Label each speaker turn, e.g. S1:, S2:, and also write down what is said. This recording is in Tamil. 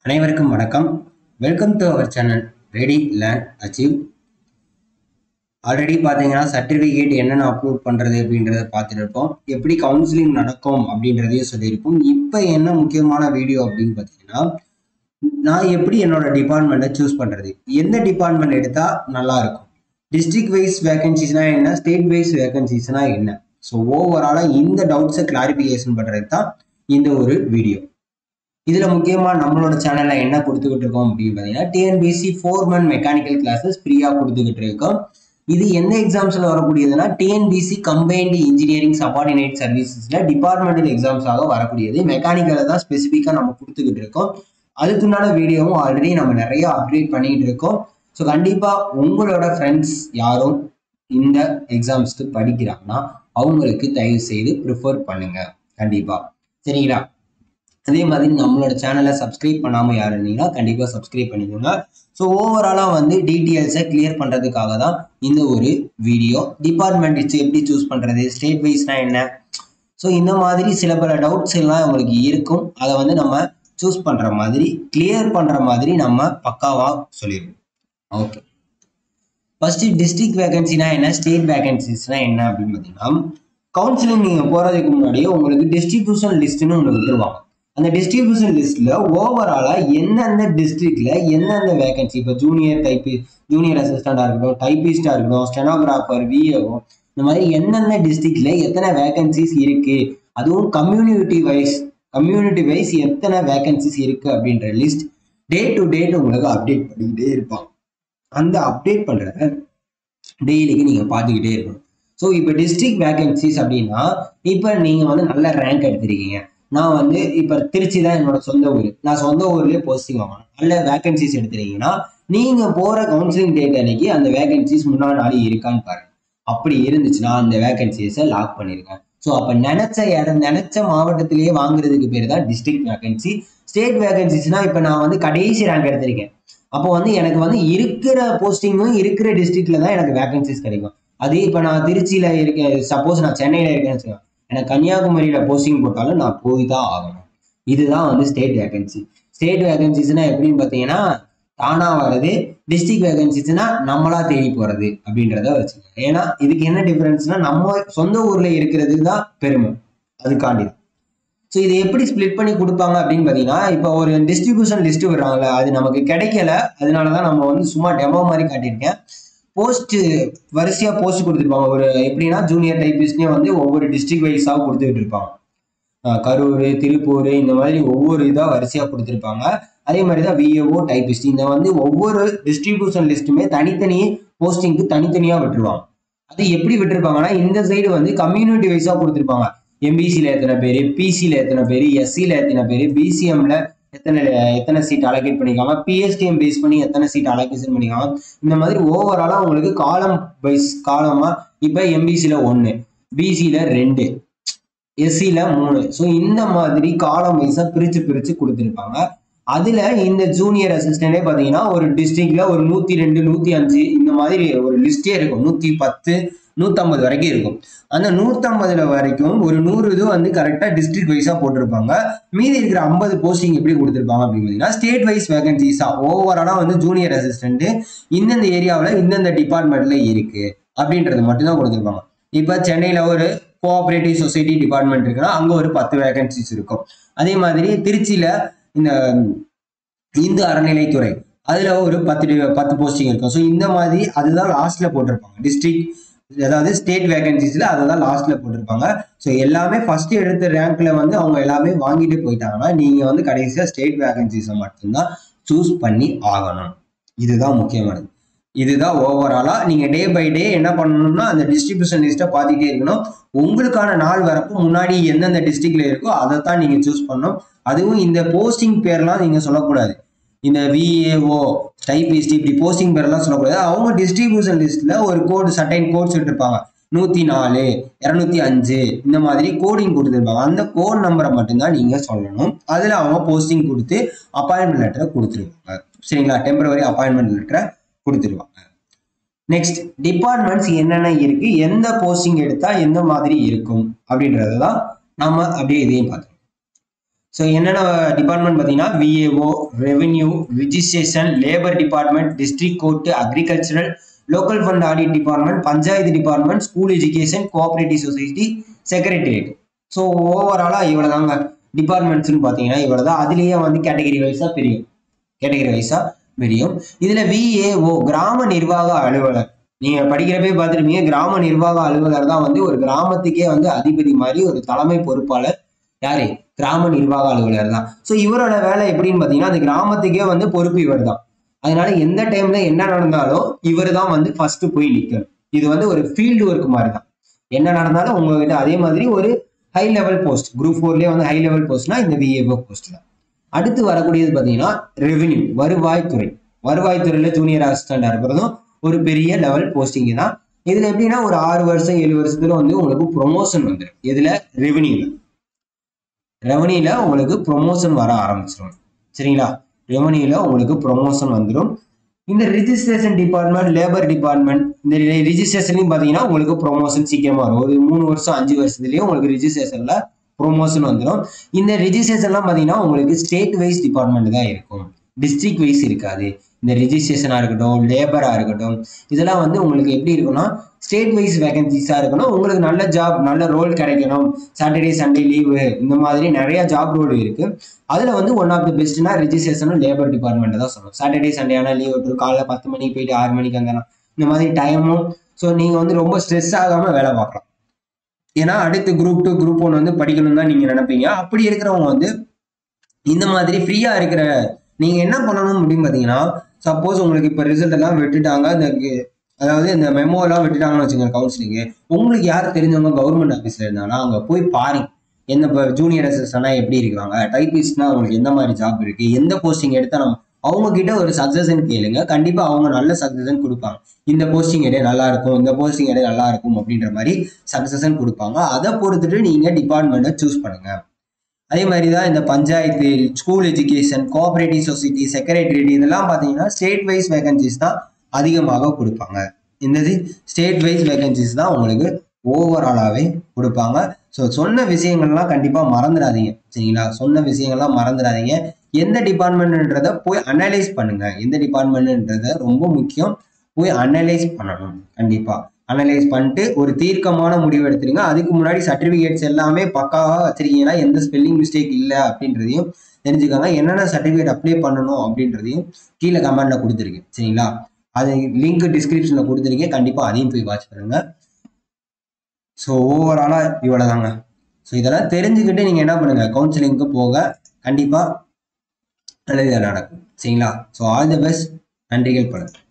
S1: அனைவருக்கும் வணக்கம் welcome to our channel ready learn achieve already பார்த்தீங்கன்னா சர்டிஃபிகேட் என்னென்ன அப்லோட் பண்ணுறது அப்படின்றத பார்த்துட்டு இருப்போம் எப்படி கவுன்சிலிங் நடக்கும் அப்படின்றதையும் சொல்லியிருப்போம் இப்போ என்ன முக்கியமான வீடியோ அப்படின்னு பார்த்தீங்கன்னா நான் எப்படி என்னோட டிபார்ட்மெண்ட்டை சூஸ் பண்ணுறது எந்த டிபார்ட்மெண்ட் எடுத்தால் நல்லா இருக்கும் டிஸ்ட்ரிக்ட் வைஸ் வேகன்சிஸ்னா என்ன ஸ்டேட் வைஸ் வேகன்சிஸ்னா என்ன ஸோ ஓவராலாக இந்த டவுட்ஸை கிளாரிஃபிகேஷன் பண்ணுறது தான் இந்த ஒரு வீடியோ இதுல முக்கியமா நம்மளோட சேனல்ல என்ன கொடுத்துக்கிட்டு இருக்கோம் அப்படின்னு பாத்தீங்கன்னா TNPSC four month mechanical classes ஃப்ரீயா கொடுத்துக்கிட்டு இருக்கோம் இது எந்த எக்ஸாம்ஸ்ல வரக்கூடியதுன்னா டிஎன்பிசி கம்பைன்டு இன்ஜினியரிங் சபார்டினேட் சர்வீசஸ்ல டிபார்ட்மெண்டல் எக்ஸாம்ஸாக வரக்கூடியது மெக்கானிக்கலை தான் ஸ்பெசிஃபிக்கா நம்ம கொடுத்துக்கிட்டு இருக்கோம் அதுக்குண்டான வீடியோவும் ஆல்ரெடி நம்ம நிறைய அப்டேட் பண்ணிட்டு இருக்கோம் ஸோ கண்டிப்பா உங்களோட ஃப்ரெண்ட்ஸ் யாரும் இந்த எக்ஸாம்ஸ்க்கு படிக்கிறாங்கன்னா அவங்களுக்கு தயவு செய்து ப்ரிஃபர் பண்ணுங்க கண்டிப்பா சரிங்களா அதே மாதிரி நம்மளோட சேனலை சப்ஸ்கிரைப் பண்ணாமல் யார் இருந்தீங்கன்னா கண்டிப்பாக சப்ஸ்கிரைப் பண்ணிக்கோங்க ஸோ ஓவராலாக வந்து டீட்டெயில்ஸை கிளியர் பண்ணுறதுக்காக தான் இந்த ஒரு வீடியோ டிபார்ட்மெண்ட் வச்சு எப்படி சூஸ் பண்ணுறது ஸ்டேட் வைஸ்னா என்ன ஸோ இந்த மாதிரி சில பல டவுட்ஸ் எல்லாம் உங்களுக்கு இருக்கும் அதை வந்து நம்ம சூஸ் பண்ணுற மாதிரி கிளியர் பண்ணுற மாதிரி நம்ம பக்காவாக சொல்லிடுவோம் ஓகே ஃபர்ஸ்ட் டிஸ்ட்ரிக்ட் வேகன்சினா என்ன ஸ்டேட் வேகன்சிஸ்னா என்ன அப்படின்னு பார்த்தீங்கன்னா கவுன்சிலிங் நீங்கள் போகிறதுக்கு முன்னாடியே உங்களுக்கு டிஸ்ட்ரிபியூஷன் லிஸ்ட்னு ஒன்று விட்டுருவாங்க அந்த டிஸ்ட்ரிபியூஷன் லிஸ்ட்ல ஓவராலா எந்தெந்த டிஸ்ட்ரிக்ட்ல எந்தெந்த வேகன்சி இப்போ ஜூனியர் டைப் ஜூனியர் அசிஸ்டண்டா இருக்கட்டும் டைபிஸ்டா இருக்கட்டும் ஸ்டெனோகிராஃபர் விஏஓ இந்த மாதிரி எந்தெந்த டிஸ்ட்ரிக்ட்ல எத்தனை வேகன்சிஸ் இருக்கு அதுவும் கம்யூனிட்டி வைஸ் கம்யூனிட்டி வைஸ் எத்தனை வேகன்சிஸ் இருக்கு அப்படின்ற லிஸ்ட் டே டு டேட் உங்களுக்கு அப்டேட் பண்ணிக்கிட்டே இருப்பாங்க அந்த அப்டேட் பண்றத டெய்லிக்கு நீங்க பார்த்துக்கிட்டே இருக்கணும் ஸோ இப்போ டிஸ்ட்ரிக்ட் வேகன்சிஸ் அப்படின்னா இப்போ நீங்க வந்து நல்ல ரேங்க் எடுத்திருக்கீங்க நான் வந்து இப்போ திருச்சி தான் என்னோட சொந்த ஊர் நான் சொந்த ஊர்லேயே போஸ்டிங் வாங்கணும் நல்ல வேகன்சிஸ் எடுத்துறீங்கன்னா நீங்கள் போகிற கவுன்சிலிங் டேட் அன்னைக்கு அந்த வேகன்சிஸ் முன்னாடி நாளே இருக்கான்னு பாருங்க அப்படி இருந்துச்சுன்னா அந்த வேகன்சிஸை லாக் பண்ணிருக்கேன் ஸோ அப்போ நினைச்ச இடம் நினைச்ச மாவட்டத்திலேயே வாங்குறதுக்கு பேர் தான் டிஸ்ட்ரிக்ட் வேகன்சி ஸ்டேட் வேகன்சிஸ்னா இப்போ நான் வந்து கடைசி ரேங்க் எடுத்திருக்கேன் அப்போ வந்து எனக்கு வந்து இருக்கிற போஸ்டிங்கும் இருக்கிற டிஸ்ட்ரிக்ட்ல தான் எனக்கு வேகன்சிஸ் கிடைக்கும் அதே இப்போ நான் திருச்சியில் இருக்க சப்போஸ் நான் சென்னையில் இருக்கேன்னு வச்சுக்கோங்க எனக்கு கன்னியாகுமரியில் போஸ்டிங் போட்டாலும் நான் போய் தான் ஆகணும் இதுதான் வந்து ஸ்டேட் வேகன்சி ஸ்டேட் வேகன்சிஸ்னா எப்படின்னு பார்த்தீங்கன்னா தானா வர்றது டிஸ்ட்ரிக்ட் வேகன்சிஸ்னா நம்மளா தேடி போறது அப்படின்றத வச்சுக்கோங்க ஏன்னா இதுக்கு என்ன டிஃபரன்ஸ்னா நம்ம சொந்த ஊர்ல இருக்கிறது தான் பெருமை அதுக்காண்டி ஸோ இதை எப்படி ஸ்ப்ளிட் பண்ணி கொடுப்பாங்க அப்படின்னு பார்த்தீங்கன்னா இப்போ ஒரு டிஸ்ட்ரிபியூஷன் லிஸ்ட் விடுறாங்கல்ல அது நமக்கு கிடைக்கல அதனால தான் நம்ம வந்து சும்மா டெமோ மாதிரி காட்டியிருக்கேன் போஸ்ட் வரிசையா போஸ்ட் கொடுத்துருப்பாங்க ஒரு எப்படின்னா ஜூனியர் டைபிஸ்ட்னே வந்து ஒவ்வொரு டிஸ்ட்ரிக்ட் வைஸாக கொடுத்துக்கிட்டு இருப்பாங்க கரூர் திருப்பூர் இந்த மாதிரி ஒவ்வொரு இதாக வரிசையாக கொடுத்துருப்பாங்க அதே மாதிரி தான் விஏஓ டைபிஸ்ட் இந்த வந்து ஒவ்வொரு டிஸ்ட்ரிபியூஷன் லிஸ்ட்டுமே தனித்தனி போஸ்டிங்க்கு தனித்தனியாக விட்டுருவாங்க அது எப்படி விட்டுருப்பாங்கன்னா இந்த சைடு வந்து கம்யூனிட்டி வைஸாக கொடுத்துருப்பாங்க எம்பிசியில் எத்தனை பேர் பிசியில் எத்தனை பேர் எஸ்சியில் எத்தனை பேர் பிசிஎம்ல எத்தனை எத்தனை சீட் அலோகேட் பண்ணிருக்காங்க பிஎஸ்டிஎம் பேஸ் பண்ணி எத்தனை சீட் அலோகேஷன் பண்ணிருக்காங்க இந்த மாதிரி ஓவராலா உங்களுக்கு காலம் வைஸ் காலமா இப்ப எம்பிசில ஒன்னு பிசில ரெண்டு எஸ்சில மூணு ஸோ இந்த மாதிரி காலம் வைஸா பிரிச்சு பிரிச்சு கொடுத்துருப்பாங்க அதுல இந்த ஜூனியர் அசிஸ்டண்டே பாத்தீங்கன்னா ஒரு டிஸ்ட்ரிக்ட்ல ஒரு நூத்தி ரெண்டு நூத்தி அஞ்சு இந்த மாதிரி ஒரு லிஸ்டே இருக்கும் நூத்தி பத்து நூத்தம்பது வரைக்கும் இருக்கும் அந்த நூத்தம்பதுல வரைக்கும் ஒரு நூறு இது வந்து கரெக்டா டிஸ்ட்ரிக்ட் வைஸா போட்டிருப்பாங்க மீதி இருக்கிற ஐம்பது போஸ்டிங் எப்படி கொடுத்துருப்பாங்க அப்படின்னு பார்த்தீங்கன்னா ஸ்டேட் வைஸ் வேகன்சிஸா ஓவராலா வந்து ஜூனியர் அசிஸ்டன்ட் இந்தந்த ஏரியாவில் இந்தந்த டிபார்ட்மெண்ட்ல இருக்கு அப்படின்றது மட்டும்தான் கொடுத்துருப்பாங்க இப்போ சென்னையில ஒரு கோஆபரேட்டிவ் சொசைட்டி டிபார்ட்மெண்ட் இருக்குன்னா அங்க ஒரு பத்து வேகன்சிஸ் இருக்கும் அதே மாதிரி திருச்சியில இந்த இந்து அறநிலைத்துறை அதுல ஒரு பத்து பத்து போஸ்டிங் இருக்கும் ஸோ இந்த மாதிரி அதுதான் லாஸ்ட்ல போட்டிருப்பாங்க டிஸ்ட்ரிக்ட் அதாவது ஸ்டேட் வேகன்சிஸ்ல அதை தான் லாஸ்ட்ல போட்டிருப்பாங்க ஸோ எல்லாமே ஃபர்ஸ்ட் எடுத்த ரேங்க்ல வந்து அவங்க எல்லாமே வாங்கிட்டு போயிட்டாங்கன்னா நீங்க வந்து கடைசியா ஸ்டேட் வேகன்சிஸை மட்டும்தான் சூஸ் பண்ணி ஆகணும் இதுதான் முக்கியமானது இதுதான் ஓவராலா நீங்க டே பை டே என்ன பண்ணணும்னா அந்த டிஸ்ட்ரிபியூஷன் லிஸ்ட்டை பார்த்துட்டே இருக்கணும் உங்களுக்கான நாள் வரப்போ முன்னாடி எந்தெந்த டிஸ்ட்ரிக்ட்ல இருக்கோ அதை தான் நீங்க சூஸ் பண்ணணும் அதுவும் இந்த போஸ்டிங் பேர்லாம் நீங்க சொல்லக்கூடாது இந்த விஏஓ டைபிஸ்ட் இப்படி போஸ்டிங் பேர்லாம் சொல்லக்கூடாது அவங்க டிஸ்ட்ரிபியூஷன் லிஸ்ட்ல ஒரு கோடு சட்டைன் கோட்ஸ் விட்டுருப்பாங்க நூத்தி நாலு இரநூத்தி அஞ்சு இந்த மாதிரி கோடிங் கொடுத்துருப்பாங்க அந்த கோட் நம்பரை மட்டும்தான் நீங்க சொல்லணும் அதுல அவங்க போஸ்டிங் கொடுத்து அப்பாயின்மெண்ட் லெட்டரை கொடுத்துருவாங்க சரிங்களா டெம்பரவரி அப்பாயின்மெண்ட் லெட்டரை கொடுத்துருவாங்க நெக்ஸ்ட் டிபார்ட்மெண்ட்ஸ் என்னென்ன இருக்கு எந்த போஸ்டிங் எடுத்தா எந்த மாதிரி இருக்கும் அப்படின்றத தான் நம்ம அப்படியே இதையும் பார்த்தோம் ஸோ என்னென்ன டிபார்ட்மெண்ட் பார்த்தீங்கன்னா VAO revenue registration labour department district court agricultural local fund audit department panchayat department school education cooperative society secretariat so ஓவராலாக இவ்வளோ தாங்க டிபார்ட்மெண்ட்ஸ்னு பார்த்தீங்கன்னா இவ்வளோ தான் அதுலேயே வந்து கேட்டகரி வைஸாக பிரியும் கேட்டகரி வைஸாக பிரியும் இதில் விஏஓ கிராம நிர்வாக அலுவலர் நீங்கள் படிக்கிறப்பே பார்த்துருப்பீங்க கிராம நிர்வாக அலுவலர் தான் வந்து ஒரு கிராமத்துக்கே வந்து அதிபதி மாதிரி ஒரு தலைமை பொறுப்பாளர் யாரு கிராம நிர்வாக அலுவலர் தான் ஸோ இவரோட வேலை எப்படின்னு பார்த்தீங்கன்னா அந்த கிராமத்துக்கே வந்து பொறுப்பு இவர் தான் அதனால எந்த டைம்ல என்ன நடந்தாலும் இவர் தான் வந்து ஃபர்ஸ்ட் போய் நிற்கணும் இது வந்து ஒரு ஃபீல்டு ஒர்க் மாதிரி தான் என்ன நடந்தாலும் உங்ககிட்ட அதே மாதிரி ஒரு ஹை லெவல் போஸ்ட் குரூப் ஃபோர்லேயே வந்து ஹை லெவல் போஸ்ட்னா இந்த விஏஓ போஸ்ட் தான் அடுத்து வரக்கூடியது பார்த்தீங்கன்னா ரெவென்யூ வருவாய்த்துறை வருவாய்த்துறையில் ஜூனியர் அசிஸ்டண்டாக இருக்கிறதும் ஒரு பெரிய லெவல் போஸ்டிங் தான் இதுல எப்படின்னா ஒரு ஆறு வருஷம் ஏழு வருஷத்துல வந்து உங்களுக்கு ப்ரொமோஷன் வந்துடும் இதுல ரெவென்யூல ரெவன்யூல உங்களுக்கு ப்ரொமோஷன் வர ஆரம்பிச்சிடும் சரிங்களா ரெவன்யூல உங்களுக்கு ப்ரொமோஷன் வந்துடும் இந்த ரிஜிஸ்ட்ரேஷன் டிபார்ட்மெண்ட் லேபர் டிபார்ட்மெண்ட் இந்த ரிஜிஸ்ட்ரேஷன்லையும் பார்த்தீங்கன்னா உங்களுக்கு ப்ரொமோஷன் சீக்கிரமா வரும் ஒரு மூணு வருஷம் அஞ்சு வருஷத்துலயே உங்களுக்கு ரிஜிஸ்ட்ரேஷன்ல ப்ரொமோஷன் வந்துடும் இந்த ரிஜிஸ்ட்ரேஷன்லாம் பார்த்தீங்கன்னா உங்களுக்கு ஸ்டேட் வைஸ் டிபார்ட்மெண்ட் தான் இருக்கும் டிஸ்ட்ரிக்ட் வைஸ் இருக்காது இந்த ரிஜிஸ்ட்ரேஷனாக இருக்கட்டும் லேபராக இருக்கட்டும் இதெல்லாம் வந்து உங்களுக்கு எப்படி இருக்கும்னா ஸ்டேட் வைஸ் வேகன்சிஸாக இருக்கணும் உங்களுக்கு நல்ல ஜாப் நல்ல ரோல் கிடைக்கணும் சாட்டர்டே சண்டே லீவு இந்த மாதிரி நிறைய ஜாப் ரோல் இருக்கு அதில் வந்து ஒன் ஆஃப் த பெஸ்ட்னா ரிஜிஸ்ட்ரேஷனும் லேபர் டிபார்ட்மெண்ட் தான் சொல்லணும் சாட்டர்டே சண்டே ஆனால் லீவ் விட்டுரும் காலைல பத்து மணிக்கு போயிட்டு ஆறு மணிக்கு வந்தலாம் இந்த மாதிரி டைமும் ஸோ நீங்கள் வந்து ரொம்ப ஸ்ட்ரெஸ் ஆகாமல் வேலை பார்க்கலாம் ஏன்னா அடுத்து குரூப் டூ குரூப் ஒன் வந்து படிக்கணும் தான் நீங்கள் நினைப்பீங்க அப்படி இருக்கிறவங்க வந்து இந்த மாதிரி ஃப்ரீயாக இருக்கிற நீங்கள் என்ன பண்ணணும் அப்படின்னு பார்த்தீங்கன்னா சப்போஸ் உங்களுக்கு இப்போ ரிசல்ட் எல்லாம் விட்டுட்டாங்க இந்த அதாவது இந்த மெமோ எல்லாம் விட்டுட்டாங்கன்னு வச்சுக்கோங்க கவுன்சிலிங்கு உங்களுக்கு யார் தெரிஞ்சவங்க கவர்மெண்ட் ஆஃபீஸில் இருந்தாலும் அங்கே போய் பாருங்க என்ன இப்போ ஜூனியர் அசிஸ்டனா எப்படி இருக்காங்க டைபிஸ்ட்னா அவங்களுக்கு எந்த மாதிரி ஜாப் இருக்கு எந்த போஸ்டிங் எடுத்தா நம்ம அவங்க கிட்ட ஒரு சஜஷன் கேளுங்க கண்டிப்பா அவங்க நல்ல சஜஷன் கொடுப்பாங்க இந்த போஸ்டிங் எடை நல்லா இருக்கும் இந்த போஸ்டிங் எடை நல்லா இருக்கும் அப்படின்ற மாதிரி சஜஷன் கொடுப்பாங்க அதை பொறுத்துட்டு நீங்க டிபார்ட்மெண்ட்டை சூஸ் பண்ணுங்க அதே மாதிரி தான் இந்த panchayat school education cooperative society secretariat இதெல்லாம் பார்த்தீங்கன்னா ஸ்டேட் வைஸ் வேகன்சிஸ் தான் அதிகமாக கொடுப்பாங்க இந்த ஸ்டேட் வைஸ் வேகன்சிஸ் தான் உங்களுக்கு ஓவராலாகவே கொடுப்பாங்க ஸோ சொன்ன விஷயங்கள்லாம் கண்டிப்பாக மறந்துடாதீங்க சரிங்களா சொன்ன விஷயங்கள்லாம் மறந்துடாதீங்க எந்த டிபார்ட்மெண்ட்ன்றத போய் அனலைஸ் பண்ணுங்க எந்த டிபார்ட்மெண்ட்ன்றத ரொம்ப முக்கியம் போய் அனலைஸ் பண்ணணும் கண்டிப்பாக அனலைஸ் பண்ணிட்டு ஒரு தீர்க்கமான முடிவு எடுத்துருங்க அதுக்கு முன்னாடி சர்டிஃபிகேட்ஸ் எல்லாமே பக்காவாக வச்சிருக்கீங்கன்னா எந்த ஸ்பெல்லிங் மிஸ்டேக் இல்லை அப்படின்றதையும் தெரிஞ்சுக்கோங்க என்னென்ன சர்டிஃபிகேட் அப்ளை பண்ணணும் அப்படின்றதையும் கீழே கமெண்ட்ல கொடுத்துருக்கேன் சரிங்களா அது லிங்க் டிஸ்கிரிப்ஷனில் கொடுத்துருக்கேன் கண்டிப்பாக அதையும் போய் வாட்ச் பண்ணுங்க ஸோ ஓவராலாக இவ்வளோ தாங்க ஸோ இதெல்லாம் தெரிஞ்சுக்கிட்டு நீங்கள் என்ன பண்ணுங்க கவுன்சிலிங்க்கு போக கண்டிப்பாக நல்லது நடக்கும் சரிங்களா ஸோ ஆல் தி பெஸ்ட் நன்றிகள் பலன்